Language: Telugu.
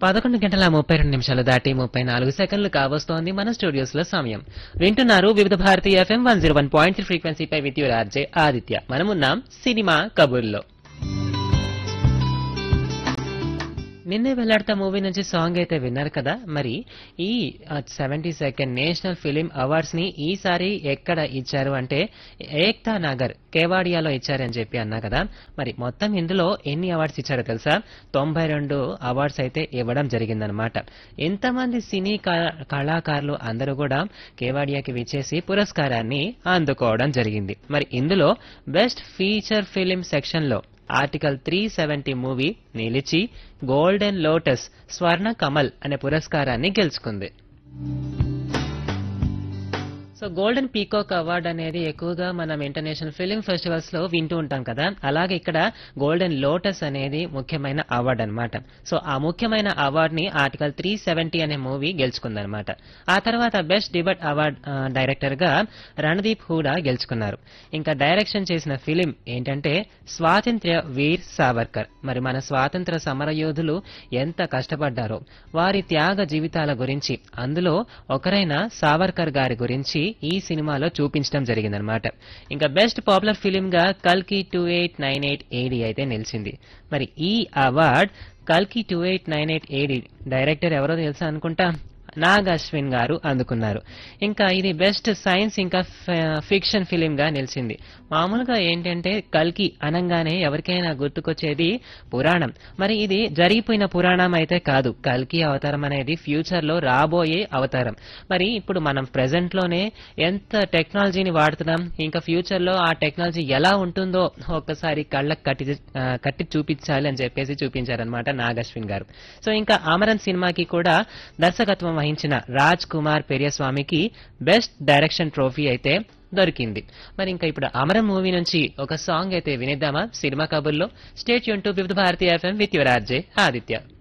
పదకొండు గంటల ముప్పై రెండు నిమిషాలు దాటి ముప్పై నాలుగు సెకండ్లు కావస్తోంది మన స్టూడియోస్ లో సమయం వింటున్నారు Vividha Bharati FM one zero one point three ఫ్రీక్వెన్సీపై విత్ యూర్ ఆర్జే ఆదిత్య మనమున్నాం సినిమా కబుర్లో నిన్నే వెళ్లాడతా మూవీ నుంచి సాంగ్ అయితే విన్నారు కదా మరి ఈ seventy second national film awards ని ఈసారి ఎక్కడ ఇచ్చారు అంటే ఏక్తా నగర్ కేవాడియాలో ఇచ్చారని చెప్పి అన్నా కదా మరి మొత్తం ఇందులో ఎన్ని అవార్డ్స్ ఇచ్చారో తెలుసా తొంభై రెండు అవార్డ్స్ అయితే ఇవ్వడం జరిగిందనమాట ఎంతమంది సినీ కా- కళాకారులు అందరూ కూడా కేవాడియాకి విచ్చేసి పురస్కారాన్ని అందుకోవడం జరిగింది మరి ఇందులో బెస్ట్ ఫీచర్ ఫిలిం సెక్షన్ లో ఆర్టికల్ త్రీ సెవెంటీ మూవీ నిలిచి గోల్డెన్ లోటస్ స్వర్ణ కమల్ అనే పురస్కారాన్ని గెలుచుకుంది సో గోల్డెన్ పీకాక్ అవార్డ్ అనేది ఎక్కువగా మనం ఇంటర్నేషనల్ ఫిలిం ఫెస్టివల్స్ లో వింటూ ఉంటాం కదా అలాగే ఇక్కడ గోల్డెన్ లోటస్ అనేది ముఖ్యమైన అవార్డ్ అన్నమాట సో ఆ ముఖ్యమైన అవార్డ్ ని ఆర్టికల్ త్రీ సెవెంటీ అనే మూవీ గెలుచుకుందనమాట ఆ తర్వాత బెస్ట్ డిబట్ అవార్డ్ డైరెక్టర్ గా రణదీప్ హూడా గెలుచుకున్నారు ఇంకా డైరెక్షన్ చేసిన ఫిలిం ఏంటంటే స్వాతంత్ర్య వీర్ సావర్కర్ మరి మన స్వాతంత్ర సమరయోధులు ఎంత కష్టపడ్డారో వారి త్యాగ జీవితాల గురించి అందులో ఒకరైన సావర్కర్ గారి గురించి ఈ సినిమాలో చూపించడం జరిగిందనమాట ఇంకా బెస్ట్ పాపులర్ ఫిలిం గా కల్కి two eight nine eight AD అయితే నిలిచింది మరి ఈ అవార్డ్ కల్కి two eight nine eight AD director ఎవరో తెలుసా అనుకుంటా నాగ్ అశ్విన్ గారు అందుకున్నారు ఇంకా ఇది బెస్ట్ సైన్స్ ఇంకా ఫిక్షన్ ఫిలిం గా నిలిచింది మామూలుగా ఏంటంటే కల్కి అనంగానే ఎవరికైనా గుర్తుకొచ్చేది పురాణం మరి ఇది జరిగిపోయిన పురాణం అయితే కాదు కల్కి అవతారం అనేది ఫ్యూచర్ లో రాబోయే అవతారం మరి ఇప్పుడు మనం ప్రెసెంట్ లోనే ఎంత టెక్నాలజీని వాడుతున్నాం ఇంకా ఫ్యూచర్ లో ఆ టెక్నాలజీ ఎలా ఉంటుందో ఒక్కసారి కళ్ళకు కట్టి ఆ, కట్టి చూపించాలి అని చెప్పేసి చూపించారనమాట నాగశ్విన్ గారు సో ఇంకా అమరన్ సినిమాకి కూడా దర్శకత్వం వహించిన రాజ్ కుమార్ పెరియస్వామికి బెస్ట్ డైరెక్షన్ ట్రోఫీ అయితే దొరికింది మరి ఇంకా ఇప్పుడు అమరం మూవీ నుంచి ఒక సాంగ్ అయితే వినిద్దామా సినిమా కబుర్లో స్టేట్ యూన్ to Vividh Bharati FM with your RJ Aditya